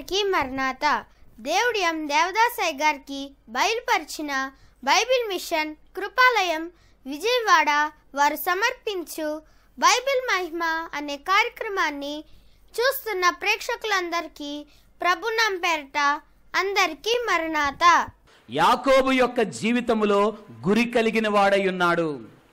అందరికీ మరణాత దేవుడి ఎం దేవదాసయ్య గారికి బయలుపరిచిన బైబిల్ మిషన్ కృపాలయం విజయవాడ వారు సమర్పించు బైబిల్ మహిమ అనే కార్యక్రమాన్ని చూస్తున్న ప్రేక్షకులందరికీ ప్రభునాం పేరట అందరికీ మరణాత యాకోబు యొక్క జీవితములో గురి కలిగిన వాడై ఉన్నాడు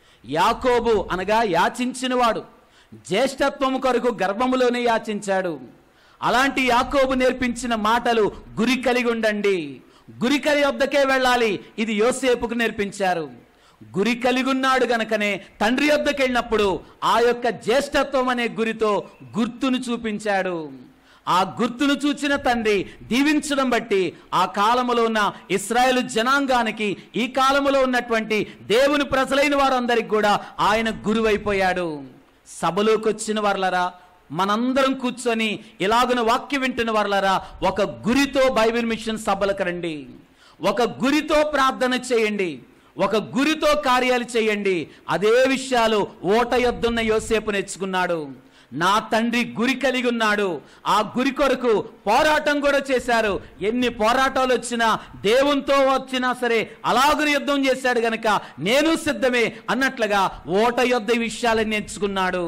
యాకోబు అనగా యాచించినవాడు జ్యేష్ఠత్వము కొరకు గర్భములోనే యాచించాడు అలాంటి యాకోబు నేర్పించిన మాటలు గురి కలిగి ఉండండి గురి కలిగి వద్దకే వెళ్ళాలి ఇది యోసేపుకు నేర్పించారు గురి కలిగి ఉన్నాడు గనకనే తండ్రి వద్దకు వెళ్ళినప్పుడు ఆ యొక్క జ్యేష్ఠత్వం అనే గురితో గుర్తును చూపించాడు ఆ గుర్తును చూచిన తండ్రి దీవించడం బట్టి ఆ కాలములో ఉన్న ఇస్రాయేల్ జనాంగానికి ఈ కాలములో ఉన్నటువంటి దేవుని ప్రజలైన వారందరికి కూడా ఆయన గురువైపోయాడు సభలోకి వచ్చిన వారులరా మనందరం కూర్చొని ఇలాగున వాక్యం వింటున్న వారులరా ఒక గురితో బైబిల్ మిషన్ సభలకు రండి ఒక గురితో ప్రార్థన చేయండి ఒక గురితో కార్యాలు చేయండి అదే విషయాలు ఓట యొద్దున్న యోసేపు నేర్చుకున్నాడు నా తండ్రి గురి కలిగి ఉన్నాడు ఆ గురి కొరకు పోరాటం కూడా చేశారు ఎన్ని పోరాటాలు వచ్చినా దేవునితో వచ్చినా సరే అలాగుని యుద్ధం చేశాడు గనక నేను సిద్ధమే అన్నట్లుగా ఓట యుద్ధ విషయాలను నేర్చుకున్నాడు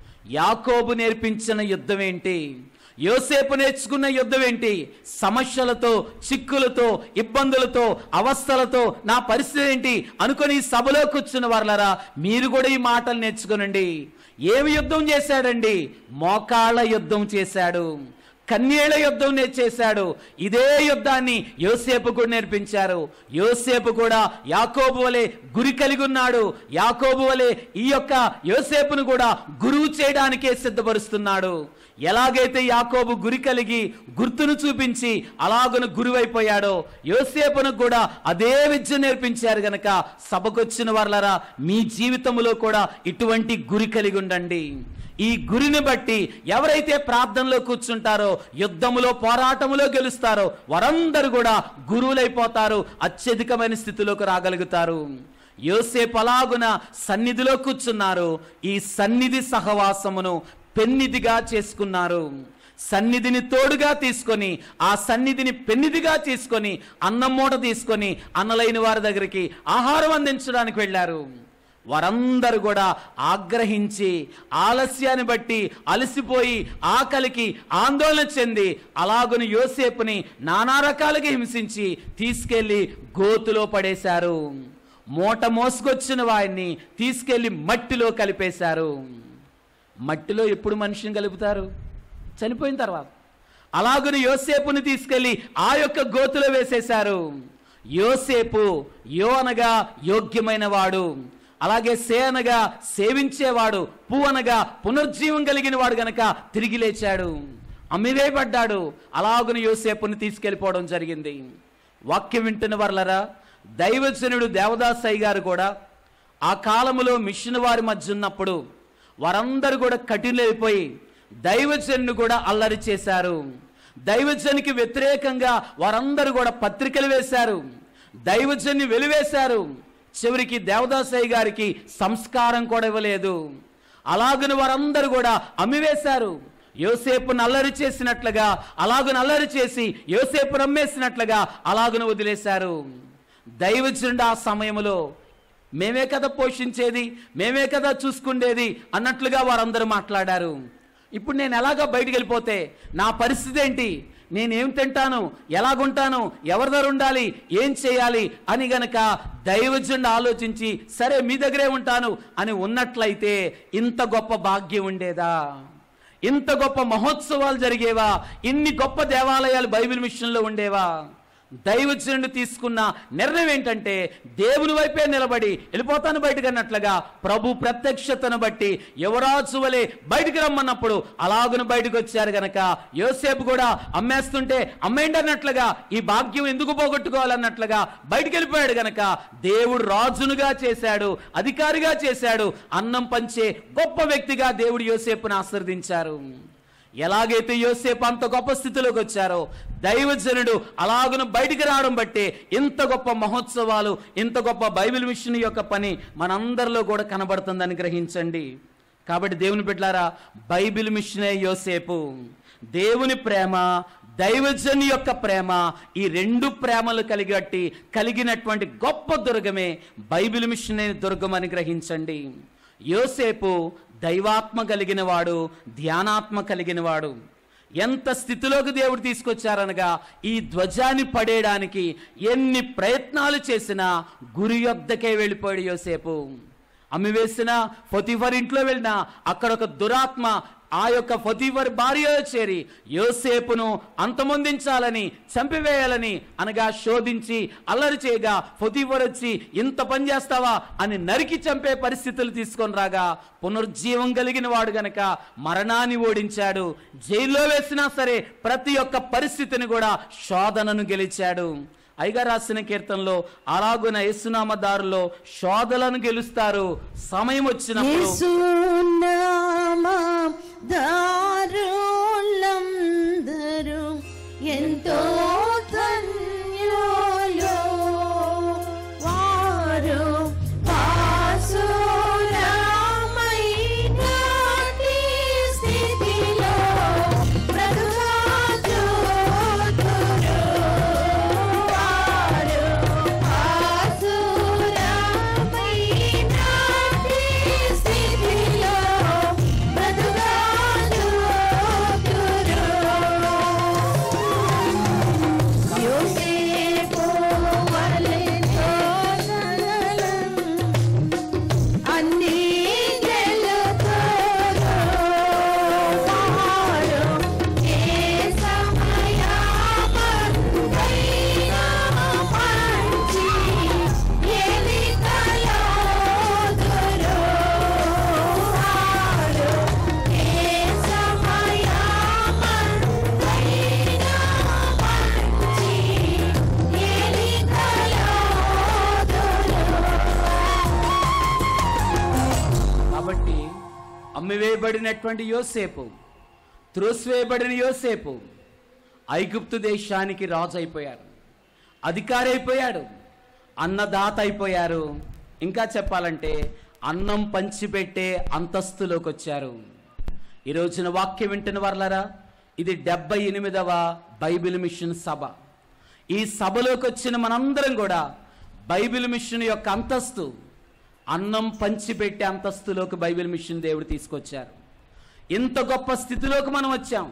యాకోబు నేర్పించిన యుద్ధం ఏంటి యోసేపు నేర్చుకున్న యుద్ధం ఏంటి సమస్యలతో చిక్కులతో ఇబ్బందులతో అవస్థలతో నా పరిస్థితి ఏంటి అనుకొని ఈ సభలో కూర్చున్న వాళ్ళరా మీరు కూడా ఈ మాటలు నేర్చుకునండి ఏమి యుద్ధం చేశాడండి మోకాళ్ళ యుద్ధం చేశాడు కన్యేళ్ల యుద్ధం నే- చేశాడు ఇదే యుద్ధాన్ని యోసేపు కూడా నేర్పించారు యోసేపు కూడా యాకోబు వలె గురి కలిగి ఉన్నాడు యాకోబు వలె ఈ యొక్క యోసేపును కూడా గురువు చేయడానికే సిద్ధపరుస్తున్నాడు ఎలాగైతే యాకోబు గురి కలిగి గుర్తును చూపించి అలాగున గురువైపోయాడో యోసేపును కూడా అదే విద్య నేర్పించారు గనక సభకొచ్చిన వాళ్ళరా మీ జీవితంలో కూడా ఇటువంటి గురి కలిగి ఉండండి ఈ గురిని బట్టి ఎవరైతే ప్రార్థనలో కూర్చుంటారో యుద్ధములో పోరాటములో గెలుస్తారో వారందరూ కూడా గురువులైపోతారు అత్యధికమైన స్థితిలోకి రాగలుగుతారు యోసేపు అలాగున సన్నిధిలో కూర్చున్నారు ఈ సన్నిధి సహవాసమును పెన్నిధిగా చేసుకున్నారు సన్నిధిని తోడుగా తీసుకొని ఆ సన్నిధిని పెన్నిధిగా తీసుకొని అన్నం మూట తీసుకొని అన్నలైన వారి దగ్గరికి ఆహారం అందించడానికి వెళ్ళారు వారందరూ కూడా ఆగ్రహించి ఆలస్యాన్ని బట్టి అలసిపోయి ఆకలికి ఆందోళన చెంది అలాగుని యోసేపుని నానా రకాలుగా హింసించి తీసుకెళ్లి గోతులో పడేశారు మూట మోసుకొచ్చిన వారిని తీసుకెళ్లి మట్టిలో కలిపేశారు మట్టిలో ఎప్పుడు మనిషిని కలుపుతారు చనిపోయిన తర్వాత అలాగుని యోసేపుని తీసుకెళ్లి ఆ యొక్క గోతులో వేసేశారు యోసేపు యో అనగా యోగ్యమైన వాడు అలాగే సే అనగా సేవించేవాడు పు అనగా పునర్జీవం కలిగిన వాడు గనక తిరిగి లేచాడు అమ్మివేయబడ్డాడు అలాగుని యోసేపుని తీసుకెళ్ళిపోవడం జరిగింది వాక్యం వింటున్న వర్లరా దైవజనుడు దేవదాసయ్య గారు కూడా ఆ కాలములో మిషన్ వారి మధ్య ఉన్నప్పుడు వారందరూ కూడా కఠినైపోయి దైవజనుడు కూడా అల్లరి చేశారు దైవజనికి వ్యతిరేకంగా వారందరూ కూడా పత్రికలు వేశారు దైవజన్ని వెలివేశారు చివరికి దేవదాసయ్య గారికి సంస్కారం కూడా ఇవ్వలేదు అలాగని వారందరూ కూడా అమ్మివేశారు యోసేపు నల్లరి చేసినట్లుగా అలాగున అల్లరి చేసి యోసేపు నమ్మేసినట్లుగా అలాగున వదిలేశారు దైవజనుడు ఆ సమయంలో మేమే కదా పోషించేది మేమే కదా చూసుకుండేది అన్నట్లుగా వారందరూ మాట్లాడారు ఇప్పుడు నేను ఎలాగ బయటికి వెళ్ళిపోతే నా పరిస్థితి ఏంటి నేనేం తింటాను ఎలాగుంటాను ఎవరి దగ్గర ఉండాలి ఏం చేయాలి అని గనక దైవజనుడు ఆలోచించి సరే మీ దగ్గరే ఉంటాను అని ఉన్నట్లయితే ఇంత గొప్ప భాగ్యం ఉండేదా ఇంత గొప్ప మహోత్సవాలు జరిగేవా ఇన్ని గొప్ప దేవాలయాలు బైబిల్ మిషన్లో ఉండేవా దైవజనుడు తీసుకున్న నిర్ణయం ఏంటంటే దేవుని వైపే నిలబడి వెళ్ళిపోతాను బయటకు అన్నట్లుగా ప్రభు ప్రత్యక్షతను బట్టి యువరాజు వలె బయటికి రమ్మన్నప్పుడు అలాగున బయటకు వచ్చారు గనక యోసేపు కూడా అమ్మేస్తుంటే అమ్మేయండి అన్నట్లుగా ఈ భాగ్యం ఎందుకు పోగొట్టుకోవాలన్నట్లుగా బయటికి వెళ్ళిపోయాడు గనక దేవుడు రాజునుగా చేశాడు అధికారిగా చేశాడు అన్నం పంచే గొప్ప వ్యక్తిగా దేవుడు యోసేపును ఆశీర్దించారు ఎలాగైతే యోసేపు అంత గొప్ప స్థితిలోకి వచ్చారో దైవజనుడు అలాగున బయటికి రావడం బట్టే ఇంత గొప్ప మహోత్సవాలు ఇంత గొప్ప బైబిల్ మిషన్ యొక్క పని మనందరిలో కూడా కనబడుతుందని గ్రహించండి కాబట్టి దేవుని బిడ్డలారా బైబిల్ మిషనే యోసేపు దేవుని ప్రేమ దైవజన్ యొక్క ప్రేమ ఈ రెండు ప్రేమలు కలిగట్టి కలిగినటువంటి గొప్ప దుర్గమే బైబిల్ మిషన్ అనే దుర్గం అని గ్రహించండి యోసేపు దైవాత్మ కలిగిన వాడు ధ్యానాత్మ కలిగిన వాడు ఎంత స్థితిలోకి దేవుడు తీసుకొచ్చారనగా ఈ ధ్వజాన్ని పడేయడానికి ఎన్ని ప్రయత్నాలు చేసినా గురి యొద్దకే వెళ్ళిపోయాడు యోసేపు అమ్మివేసిన ఫొతిఫర్ ఇంట్లో వెళ్ళినా అక్కడ ఒక దురాత్మ ఆ యొక్క ఫొతిఫర్ భార్యలో చేరి యోసేపును అంతమొందించాలని చంపివేయాలని అనగా శోధించి అల్లరి చేయగా ఫొతిఫర్ వచ్చి ఇంత పని చేస్తావా అని నరికి చంపే పరిస్థితులు తీసుకొని రాగా పునర్జీవం కలిగిన వాడు గనక మరణాన్ని ఓడించాడు జైల్లో వేసినా సరే ప్రతి ఒక్క పరిస్థితిని కూడా శోధనను గెలిచాడు ఐగా రాసిన కీర్తనలో అలాగున యేసునామదారులో శోధలను గెలుస్తారు సమయం వచ్చినప్పుడు యేసునామం దారులందరూ ఎంతో ధన్యులు వారు పాసురమైనటి స్థితిలో బ్రతుకుచుందురు. వారు పాసురమైనటి స్థితిలో బ్రతుకుచుందురు. యోసేపు వలెతో సరళం అన్నీ గెలుతురు వారు ఏ సమయమందైనా మంచి ఎలికలోదురు వారు ఏ సమయమందైనా మంచి ఎలికలోదురు కాబట్టి అమ్మివేయబడినటువంటి యోసేపు త్రోసివేయబడిన యోసేపు ఐగుప్తు దేశానికి రాజు అయిపోయారు అధికారి అయిపోయాడు అన్నదాత అయిపోయారు ఇంకా చెప్పాలంటే అన్నం పంచిపెట్టే అంతస్తులోకి వచ్చారు ఈ రోజున వాక్యం వింటున్న వాళ్ళరా ఇది డెబ్బై ఎనిమిదవ బైబిల్ మిషన్ సభ ఈ సభలోకి వచ్చిన మనందరం కూడా బైబిల్ మిషన్ యొక్క అంతస్తు అన్నం పంచిపెట్టే అంతస్తులోకి బైబిల్ మిషన్ దేవుడు తీసుకొచ్చారు ఇంత గొప్ప స్థితిలోకి మనం వచ్చాం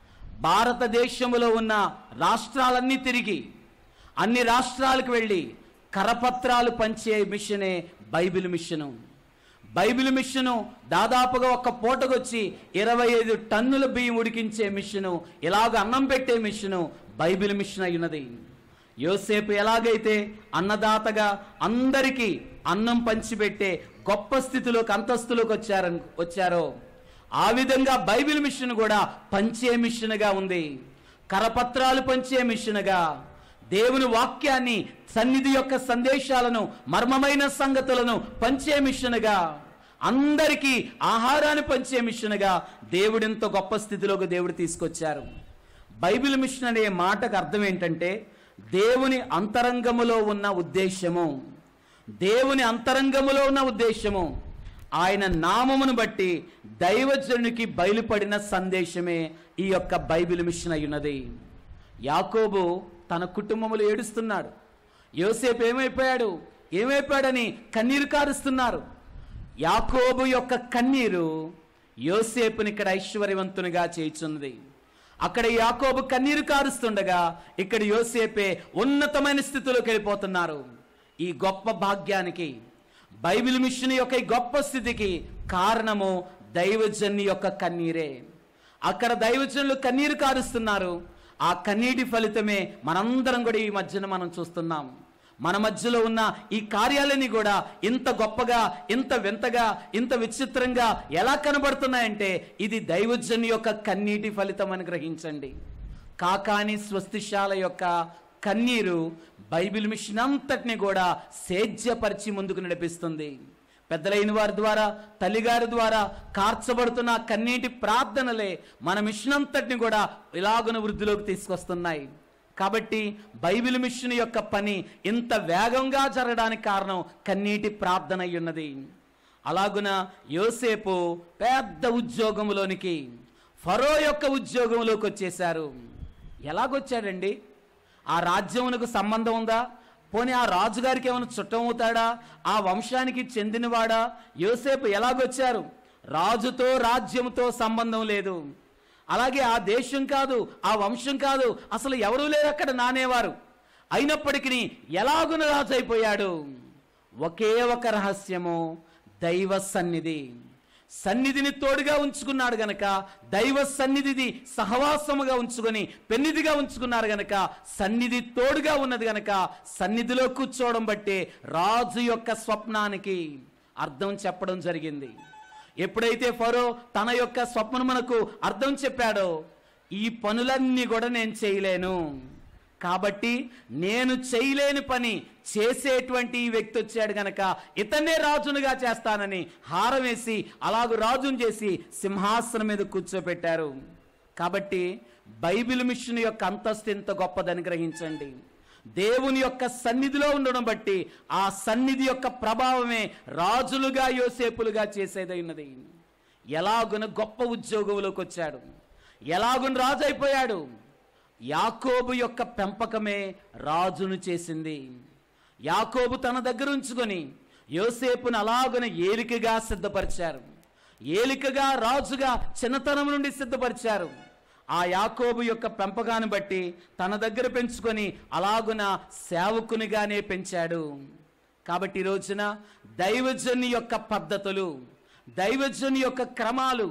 భారతదేశంలో ఉన్న రాష్ట్రాలన్నీ తిరిగి అన్ని రాష్ట్రాలకు వెళ్ళి కరపత్రాలు పంచే మిషనే బైబిల్ మిషను బైబిల్ మిషను దాదాపుగా ఒక పూటకొచ్చి ఇరవై ఐదు టన్నుల బియ్యం ఉడికించే మిషను ఇలాగ అన్నం పెట్టే మిషను బైబిల్ మిషన్ అయి ఉన్నది యోసేపు ఎలాగైతే అన్నదాతగా అందరికీ అన్నం పంచిపెట్టే గొప్ప స్థితిలోకి అంతస్తులోకి వచ్చారు వచ్చారో ఆ విధంగా బైబిల్ మిషన్ కూడా పంచే మిషన్గా ఉంది కరపత్రాలు పంచే మిషన్గా దేవుని వాక్యాన్ని సన్నిధి యొక్క సందేశాలను మర్మమైన సంగతులను పంచే మిషన్గా అందరికీ ఆహారాన్ని పంచే మిషన్గా దేవుడింత గొప్ప స్థితిలోకి దేవుడు తీసుకొచ్చారు బైబిల్ మిషన్ అనే మాటకు అర్థం ఏంటంటే దేవుని అంతరంగములో ఉన్న ఉద్దేశము దేవుని అంతరంగములో ఉన్న ఉద్దేశము ఆయన నామమును బట్టి దైవజనునికి బయలుపడిన సందేశమే ఈ యొక్క బైబిల్ మిషన్ అయి ఉన్నది యాకోబు తన కుటుంబములు ఏడుస్తున్నాడు యోసేపు ఏమైపోయాడు ఏమైపోయాడని కన్నీరు కారుస్తున్నారు యాకోబు యొక్క కన్నీరు యోసేపుని ఇక్కడ ఐశ్వర్యవంతునిగా చేయుచున్నది అక్కడ యాకోబు కన్నీరు కారుస్తుండగా ఇక్కడ యోసేపే ఉన్నతమైన స్థితిలోకి వెళ్ళిపోతున్నారు ఈ గొప్ప భాగ్యానికి బైబిల్ మిషన్ యొక్క ఈ గొప్ప స్థితికి కారణము దైవజన్ని యొక్క కన్నీరే అక్కడ దైవజనులు కన్నీరు కారుస్తున్నారు ఆ కన్నీటి ఫలితమే మనందరం కూడా ఈ మధ్యన మనం చూస్తున్నాం మన మధ్యలో ఉన్న ఈ కార్యాలన్నీ కూడా ఇంత గొప్పగా ఇంత వింతగా ఇంత విచిత్రంగా ఎలా కనబడుతున్నాయంటే ఇది దైవజన్ యొక్క కన్నీటి ఫలితం అని గ్రహించండి కాకాని స్వస్తిశాల యొక్క కన్నీరు బైబిల్ మిషన్ అంతటిని కూడా సేద్యపరిచి ముందుకు నడిపిస్తుంది పెద్దలైన వారి ద్వారా తల్లిగారి ద్వారా కార్చబడుతున్న ఆ కన్నీటి ప్రార్థనలే మన మిషన్ అంతటిని కూడా ఇలాగున వృద్ధిలోకి తీసుకొస్తున్నాయి కాబట్టి బైబిల్ మిషన్ యొక్క పని ఇంత వేగంగా జరగడానికి కారణం కన్నీటి ప్రార్థన అయి ఉన్నది అలాగున యోసేపు పెద్ద ఉద్యోగంలోనికి ఫరో యొక్క ఉద్యోగంలోకి వచ్చేశారు ఎలాగొచ్చాడండి ఆ రాజ్యమునకు సంబంధం ఉందా పోనీ ఆ రాజుగారికి ఏమైనా చుట్టం అవుతాడా ఆ వంశానికి చెందినవాడా యోసేపు ఎలాగొచ్చారు రాజుతో రాజ్యంతో సంబంధం లేదు అలాగే ఆ దేశం కాదు ఆ వంశం కాదు అసలు ఎవరూ లేరు అక్కడ నానేవారు అయినప్పటికీ ఎలాగున రాజు అయిపోయాడు ఒకే ఒక రహస్యము దైవ సన్నిధి సన్నిధిని తోడుగా ఉంచుకున్నాడు గనక దైవ సన్నిధిది సహవాసముగా ఉంచుకొని పెన్నిధిగా ఉంచుకున్నారు గనక సన్నిధి తోడుగా ఉన్నది గనక సన్నిధిలో కూర్చోవడం బట్టి రాజు యొక్క స్వప్నానికి అర్థం చెప్పడం జరిగింది ఎప్పుడైతే ఫరో తన యొక్క స్వప్నమునకు అర్థం చెప్పాడో ఈ పనులన్నీ కూడా నేను చేయలేను కాబట్టి నేను చేయలేని పని చేసేటువంటి ఈ వ్యక్తి వచ్చాడు గనక ఇతన్నే రాజునుగా చేస్తానని హారం వేసి అలాగూ రాజును చేసి సింహాసనం మీద కూర్చోపెట్టారు కాబట్టి బైబిల్ మిషన్ యొక్క అంతస్తు ఎంత గొప్పదని గ్రహించండి దేవుని యొక్క సన్నిధిలో ఉండడం బట్టి ఆ సన్నిధి యొక్క ప్రభావమే రాజులుగా యోసేపులుగా చేసేదై ఉన్నది ఎలాగున గొప్ప ఉద్యోగంలోకి వచ్చాడు ఎలాగున రాజు అయిపోయాడు యాకోబు యొక్క పెంపకమే రాజును చేసింది యాకోబు తన దగ్గర ఉంచుకొని యోసేపును అలాగున ఏలికగా సిద్ధపరిచారు ఏలికగా రాజుగా చిన్నతనం నుండి సిద్ధపరిచారు ఆ యాకోబు యొక్క పెంపకాన్ని బట్టి తన దగ్గర పెంచుకొని అలాగున సేవకునిగానే పెంచాడు కాబట్టి ఈ రోజున దైవజని యొక్క పద్ధతులు దైవజని యొక్క క్రమాలు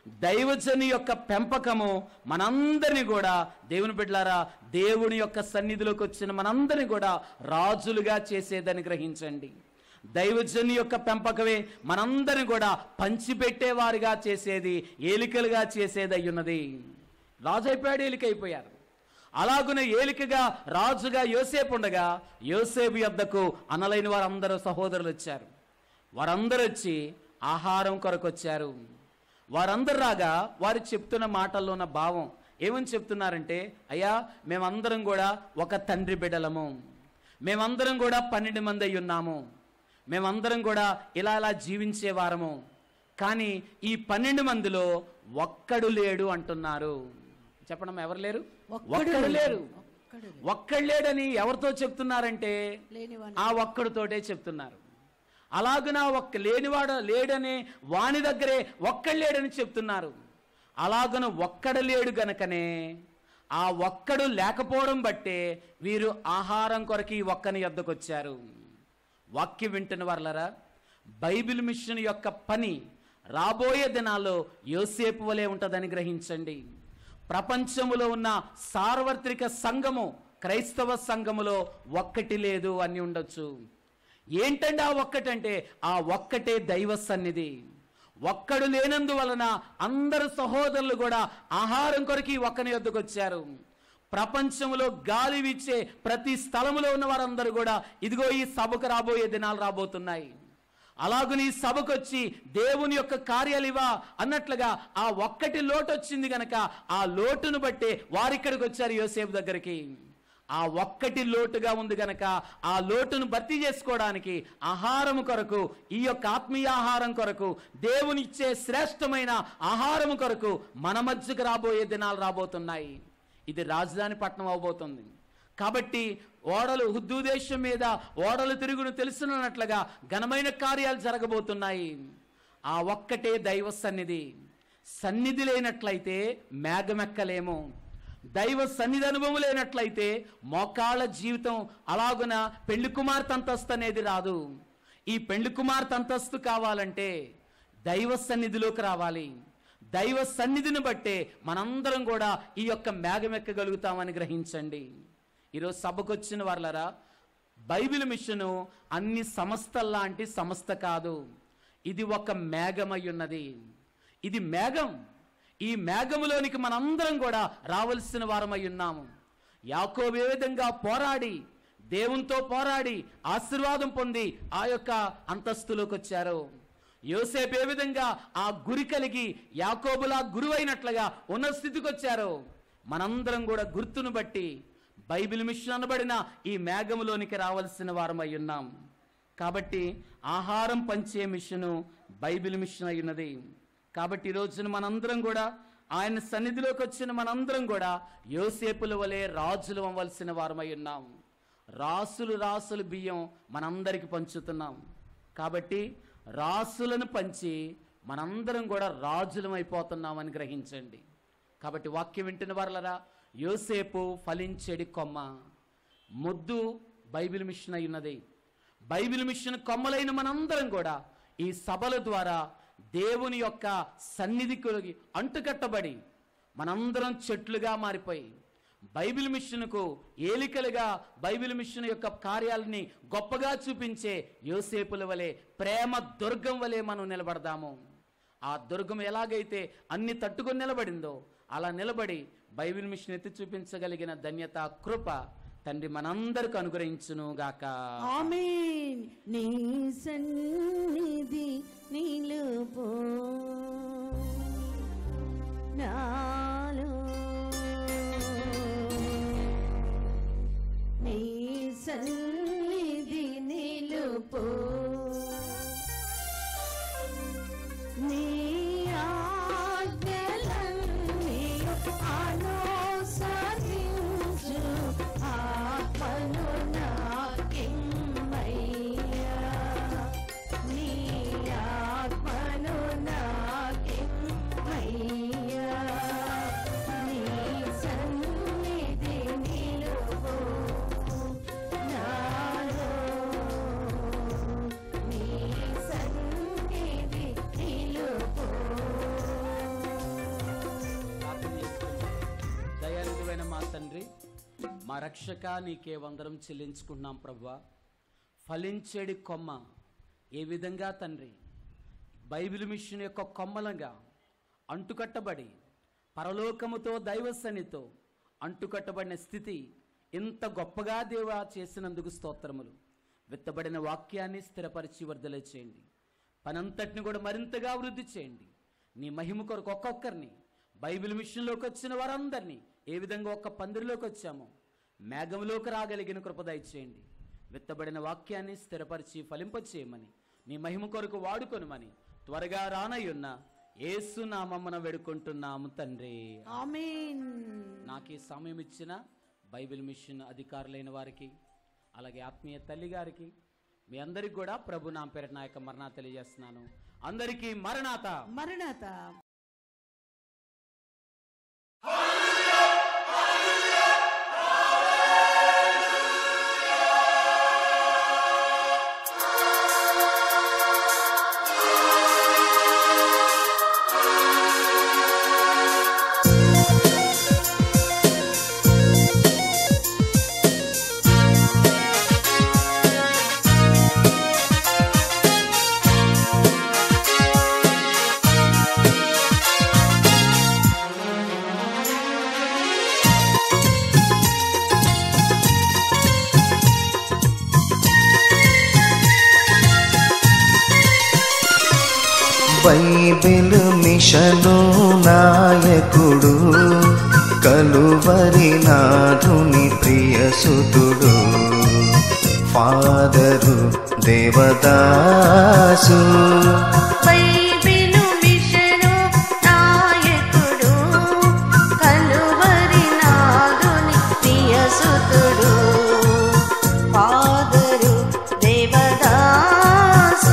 దైవజని యొక్క పెంపకము మనందరిని కూడా దేవుని బిడ్డలారా దేవుని యొక్క సన్నిధిలోకి వచ్చిన మనందరిని కూడా రాజులుగా చేసేదని గ్రహించండి దైవజని యొక్క పెంపకమే మనందరిని కూడా పంచిపెట్టేవారిగా చేసేది ఏలికలుగా చేసేది అయ్యున్నది రాజు అయిపోయాడు ఏలిక అయిపోయారు అలాగున ఏలికగా రాజుగా యోసేపు ఉండగా యోసేపు యొద్దకు అనలైన వారందరూ సహోదరులు వచ్చారు వారందరూ వచ్చి ఆహారం కొరకు వచ్చారు వారందరు రాగా వారు చెప్తున్న మాటల్లో ఉన్న భావం ఏమని చెప్తున్నారంటే అయ్యా మేమందరం కూడా ఒక తండ్రి బిడ్డలము మేమందరం కూడా పన్నెండు మంది అయి ఉన్నాము మేమందరం కూడా ఇలా ఇలా జీవించే వారము కానీ ఈ పన్నెండు మందిలో ఒక్కడు లేడు అంటున్నారు చెప్పడం ఎవరు లేరు ఒక్కడు లేరు ఒక్కడు లేడని ఎవరితో చెప్తున్నారంటే ఆ ఒక్కడితోటే చెప్తున్నారు అలాగున ఒక్క లేనివాడు లేడని వాని దగ్గరే ఒక్కడు లేడని చెప్తున్నారు అలాగున ఒక్కడు లేడు గనకనే ఆ ఒక్కడు లేకపోవడం బట్టే వీరు ఆహారం కొరకు ఈ ఒక్కని యొద్దకు వచ్చారు వాక్యం వింటున్న వాళ్ళరా బైబిల్ మిషన్ యొక్క పని రాబోయే దినాల్లో యోసేపు వలె ఉంటుందని గ్రహించండి ప్రపంచములో ఉన్న సార్వత్రిక సంఘము క్రైస్తవ సంఘములో ఒక్కటి లేదు అని ఉండొచ్చు ఏంటంటే ఆ ఒక్కటంటే ఆ ఒక్కటే దైవ సన్నిధి ఒక్కడు లేనందువలన అందరు సహోదరులు కూడా ఆహారం కొరకు ఈ ఒక్కని యొద్దకు వచ్చారు ప్రపంచంలో గాలి వీచే ప్రతి స్థలములో ఉన్న వారందరూ కూడా ఇదిగో ఈ సభకు రాబోయే దినాలు రాబోతున్నాయి అలాగుని ఈ సభకు వచ్చి దేవుని యొక్క కార్యాలు ఇవా అన్నట్లుగా ఆ ఒక్కటి లోటు వచ్చింది గనక ఆ లోటును బట్టే వారిక్కడికి వచ్చారు యోసేపు దగ్గరికి ఆ ఒక్కటి లోటుగా ఉంది గనక ఆ లోటును భర్తీ చేసుకోవడానికి ఆహారం కొరకు ఈ యొక్క ఆత్మీయ ఆహారం కొరకు దేవుని ఇచ్చే శ్రేష్టమైన ఆహారం కొరకు మన మధ్యకు రాబోయే దినాలు రాబోతున్నాయి ఇది రాజధాని పట్టణం అవబోతుంది కాబట్టి ఓడలు హుద్దు దేశం మీద ఓడలు తిరుగును తెలుసునట్లుగా ఘనమైన కార్యాలు జరగబోతున్నాయి ఆ ఒక్కటే దైవ సన్నిధి సన్నిధి లేనట్లయితే మేఘమెక్కలేము దైవ సన్నిధి అనుభవం లేనట్లయితే మోకాళ్ళ జీవితం అలాగున పెళ్లి కుమార్తె అంతస్తు అనేది రాదు ఈ పెళ్లి కుమార్తె అంతస్తు కావాలంటే దైవ సన్నిధిలోకి రావాలి దైవ సన్నిధిని బట్టే మనందరం కూడా ఈ యొక్క మేఘమెక్కగలుగుతామని గ్రహించండి ఈరోజు సభకు వచ్చిన వాళ్ళరా బైబిల్ మిషను అన్ని సంస్థల్లాంటి సంస్థ కాదు ఇది ఒక మేఘమై ఉన్నది ఇది మేఘం ఈ మేఘములోనికి మనందరం కూడా రావలసిన వారమై ఉన్నాము యాకోబు ఏ విధంగా పోరాడి దేవునితో పోరాడి ఆశీర్వాదం పొంది ఆ యొక్క అంతస్తులోకి వచ్చారు యోసేపు ఏ విధంగా ఆ గురి కలిగి యాకోబులా గురువైనట్లుగా ఉన్న స్థితికి వచ్చారో మనందరం కూడా గుర్తును బట్టి బైబిల్ మిషన్ అనబడిన ఈ మేఘములోనికి రావలసిన వారమై ఉన్నాం కాబట్టి ఆహారం పంచే మిషను బైబిల్ మిషన్ అయి ఉన్నది కాబట్టి ఈ రోజున మనందరం కూడా ఆయన సన్నిధిలోకి వచ్చిన మనందరం కూడా యోసేపుల వలె రాజులు అవ్వాల్సిన వారమై ఉన్నాం రాసులు రాసులు బియ్యం మనందరికి పంచుతున్నాం కాబట్టి రాసులను పంచి మనందరం కూడా రాజులం అయిపోతున్నామని గ్రహించండి కాబట్టి వాక్యం వింటున్న వారలరా యోసేపు ఫలించేడి కొమ్మ ముద్దు బైబిల్ మిషన్ అయి ఉన్నది బైబిల్ మిషన్ కొమ్మలైన మనందరం కూడా ఈ సభల ద్వారా దేవుని యొక్క సన్నిధికి అంటుకట్టబడి మనందరం చెట్లుగా మారిపోయి బైబిల్ మిషన్కు ఏలికలుగా బైబిల్ మిషన్ యొక్క కార్యాలని గొప్పగా చూపించే యోసేపుల వలె ప్రేమ దుర్గం వలె మనం నిలబడదాము ఆ దుర్గం ఎలాగైతే అన్ని తట్టుకొని నిలబడిందో అలా నిలబడి బైబిల్ మిషన్ ఎత్తి చూపించగలిగిన ధన్యత కృప తండ్రి మనందరికి అనుగ్రహించును గాక ఆమేన్ నీ సన్నిధి నిలుపు నాలో నీ సన్నిధి నిలుపు నీ ఆజ్ఞలన్నీ అనుసరించు ఆత్మను నాకిమ్మయ్యా నీ ఆత్మను నాకిమ్మయ్యా నీ సన్నిధి నిలుపు నాలో నీ సన్నిధి నిలుపు ప్రార్థన చేసుకుందాం. దయాళుడైన మా తండ్రి మా రక్షక నీకే వందరం చెల్లించుకుంటున్నాం ప్రభా ఫలించేడి కొమ్మ ఏ విధంగా తండ్రి బైబిల్ మిషన్ యొక్క కొమ్మలంగా అంటుకట్టబడి పరలోకముతో దైవ సన్నితో అంటుకట్టబడిన స్థితి ఇంత గొప్పగా దేవా చేసినందుకు స్తోత్రములు విత్తబడిన వాక్యాన్ని స్థిరపరిచి వర్ధలే చేయండి పనంతటిని కూడా మరింతగా వృద్ధి చేయండి నీ మహిమ కొరకు ఒక్కొక్కరిని బైబిల్ మిషన్లోకి వచ్చిన వారందరినీ ఏ విధంగా ఒక్క పందిరిలోకి వచ్చామో మేఘంలోకి రాగలిగిన కృప దయచేయండి విత్తబడిన వాక్యాన్ని స్థిరపరిచి ఫలింపచేయమని నీ మహిమ కొరకు వాడుకొనుమని త్వరగా రానయ్యున్న ఏసు నామమ్మన వేడుకుంటున్నాము తండ్రి ఆమేన్ నాకు ఈ సమయం ఇచ్చిన బైబిల్ మిషన్ అధికారులైన వారికి అలాగే ఆత్మీయ తల్లి గారికి మీ అందరికి కూడా ప్రభు నా పేరు నా యొక్క మరణా తెలియజేస్తున్నాను అందరికీ మరణాత మరణత బైబిల్ మిషను నాయకుడు కలువరి నాథుని ప్రియసుతుడు ఫాదరు దేవదాసు బైబిలు మిషను నాయకుడు కలువరి నాదుని ప్రియసుతుడు పాదరు దేవదాసు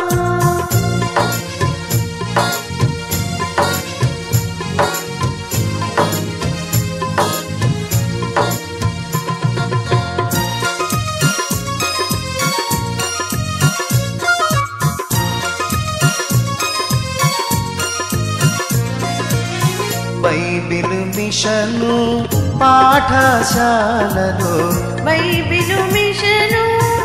బైబిల్ మిషను పాఠశాలలో బైబిలు మిషను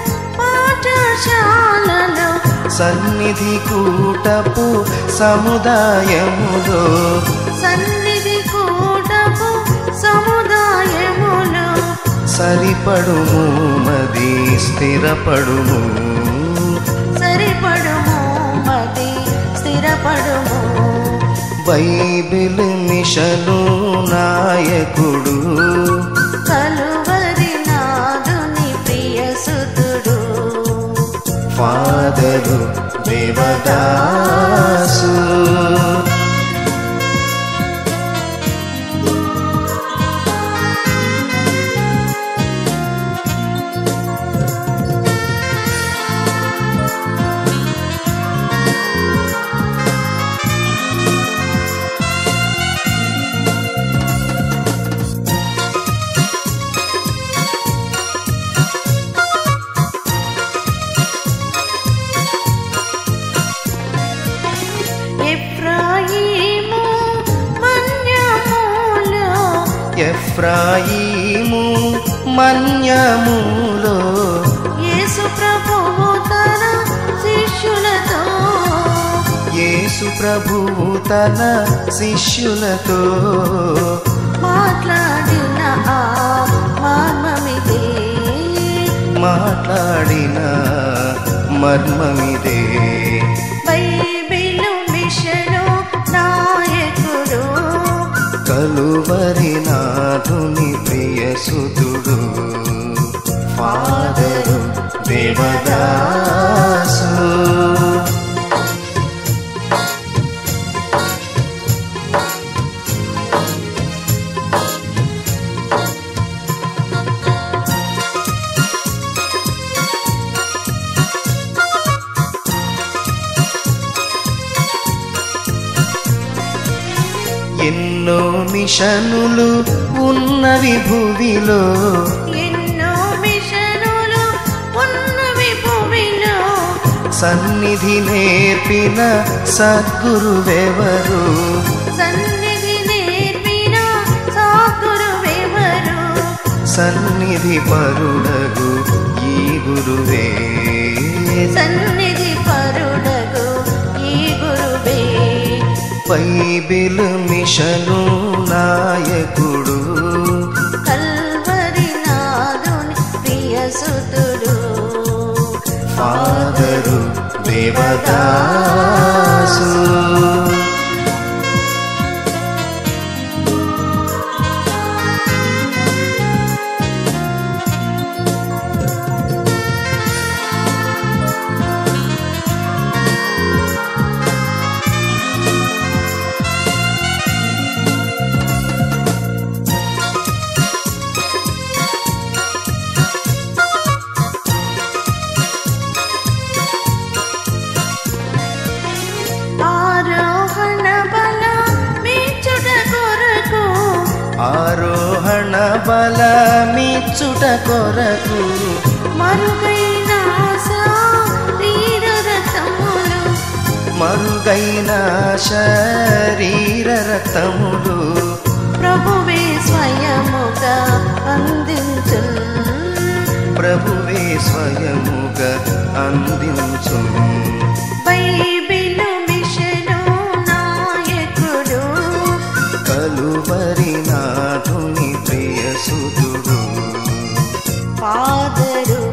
పాఠశాలలో సన్నిధి కూటపు సముదాయములో సన్నిధి కూటపు సముదాయములు సరిపడుము మది స్థిరపడుము సరిపడుము మది స్థిరపడుము బైబిల్ మిషను నాయకుడు కలువరి నాదుని ప్రియసుతుడు దేవదాసు ఎఫ్రాయిము మన్యములో ఎఫ్రాయిము మన్యములో యేసు ప్రభువు తన శిష్యులతో యేసు ప్రభువు తన శిష్యులతో మాట్లాడిన ఆ మర్మమిదే మాట్లాడిన మర్మమిదే బైబిలు మిషను నాయకుడు కలువరి నాథుని ప్రియసుతుడు ఫాదరు దేవదాసు ఎన్నో మిషనులు ఉన్నవి భూమిలో ఎన్నో మిషనులు ఉన్నవి భూమిలో సన్నిధి నేర్పిన సద్గురువెవరు సన్నిధి నేర్పిన సాగురువెవరు సన్నిధి పరుడగు ఈ గురువే సన్నిధి పరుడగు ఈ గురువే బైబిల్ మిషను నాయకుడు కల్వరి నాదుని ప్రియసుతుడు ఫాదరు దేవదాసు ఆరోహణ బల మీచుట కొరకు ఆరోహణ బల మీచుట కొరకు మరుగైన శరీర రథములు మరుగైన శరీర రక్తములు ప్రభువే స్వయముగా అందించు ప్రభువే స్వయముగా అందించు బైబిలు మిషను నాయకుడు కలువరి నాథుని ప్రియసుతుడు ఫాదరు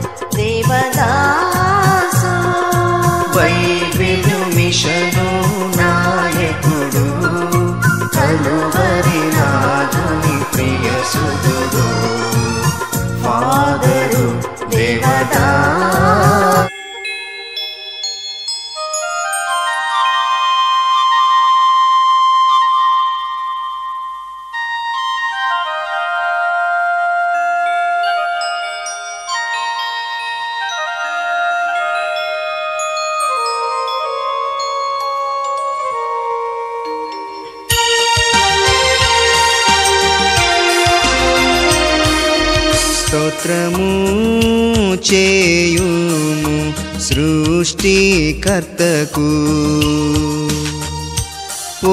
దేవదాసు బైబిలు మిషను నాయకుడు కలువరి నాథుని ప్రియసుతుడు ఫాదరు దేవదా స్తోత్రము చేయుము సృష్టికర్తకు ఓ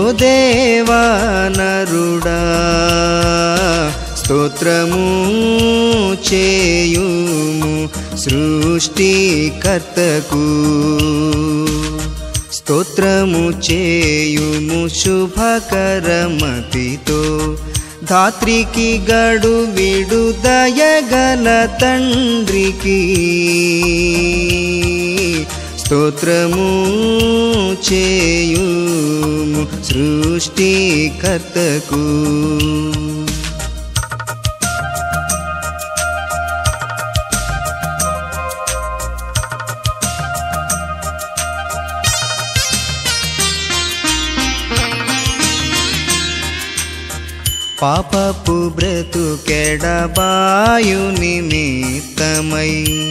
దేవానరుడా స్తోత్రము చేయుము సృష్టికర్తకు స్తోత్రము చేయుము శుభకరమతితో ధాత్రికి గడు విడు దయగల తండ్రికి స్తోత్రము చేయుము సృష్టికర్తకు పాపపు బ్రతుకెడబాయు నిమిత్తమై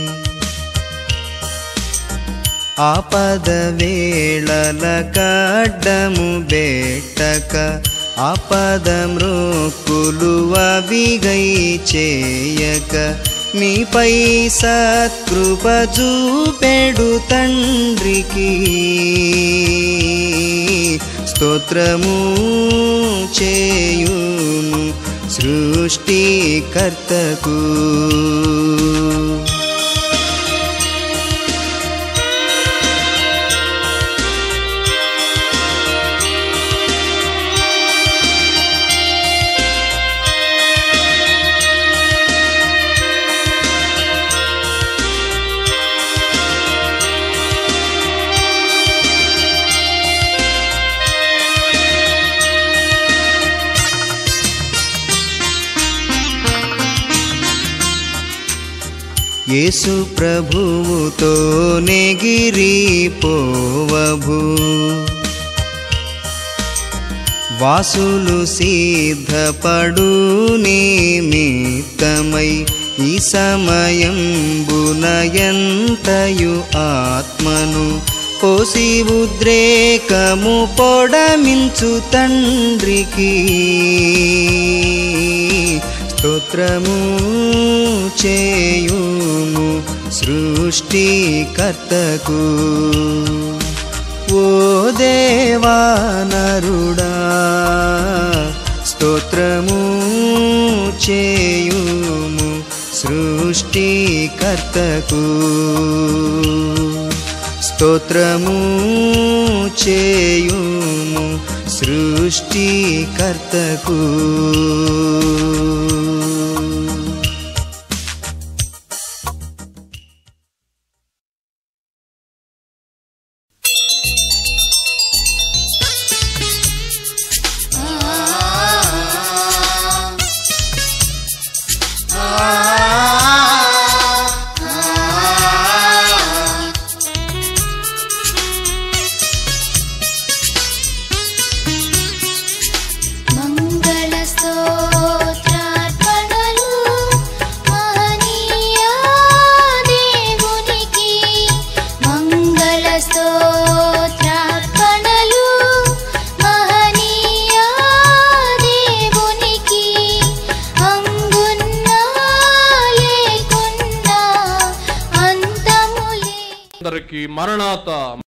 ఆపద వేళల గడ్డము బెట్టక ఆపద మృక్కులు అవిగై చేయక మీపై సత్కృప చూపెడు తండ్రికి స్తోత్రము చేయుము సృష్టికర్తకు యేసు ప్రభువుతో నెగిరిపోవభు వాసులు సిద్ధపడు నిమిత్తమై ఈ సమయం బునయంతయు ఆత్మను పోసి ఉద్రేకము పొడమించు తండ్రికి స్తోత్రము చేయుము సృష్టికర్తకు ఓ దేవా నరుడా స్తోత్రము చేయుము సృష్టికర్తకు స్తోత్రము చేయుము సృష్టికర్తకు మంగళ స్తోత్రార్పణలు మహనీయ దేవునికి మంగళ స్తోత్రార్పణలు మహనీయ దేవునికి అంగున్నా లేకున్నా అంతములే అందరికి మరణాత